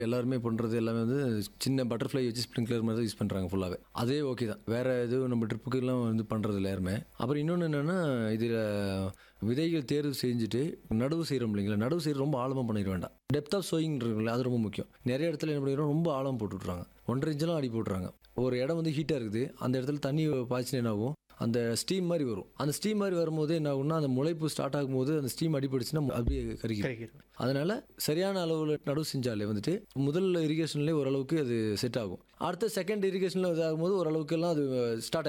எல்லாருமே பண்ணுறது எல்லாமே வந்து சின்ன பட்டர்ஃப்ளை வச்சு ஸ்ப்ரிங்க்லர் மாதிரி தான் யூஸ் பண்ணுறாங்க ஃபுல்லாகவே அதே ஓகே தான் வேறு எதுவும் நம்ம ட்ரிப்புக்கெல்லாம் வந்து பண்ணுறது இல்லை யாருமே அப்புறம் இன்னொன்று என்னென்னா இதில் விதைகள் தேர்வு செஞ்சுட்டு நடவு செய்கிறோம் இல்லைங்களா நடவு செய்ய ரொம்ப ஆழமாக பண்ணிட வேண்டாம் டெப்த் ஆஃப் சோயிங் இருக்குல்ல அது ரொம்ப முக்கியம் நிறைய இடத்துல என்ன பண்ணிடுறோம் ரொம்ப ஆழம் போட்டு விட்றாங்க ஒன்றரை இன்ச்செல்லாம் அடி போட்டுறாங்க ஒரு இடம் வந்து ஹீட்டாக இருக்குது அந்த இடத்துல தண்ணி பாய்ச்சினா என்ன ஆகும் அந்த ஸ்டீம் மாதிரி வரும் அந்த ஸ்டீம் மாதிரி வரும்போது என்ன ஆகும்னா அந்த முளைப்பு ஸ்டார்ட் ஆகும்போது அந்த ஸ்டீம் அடிபடுச்சுன்னா அப்படியே கருகி கிடைக்கிறது அதனால சரியான அளவில் நடவு செஞ்சாலே வந்துட்டு முதல் இரிகேஷன்லேயே ஓரளவுக்கு அது செட் ஆகும் அடுத்த செகண்ட் இரிகேஷனில் இதாகும்போது ஓரளவுக்கு எல்லாம் அது ஸ்டார்ட்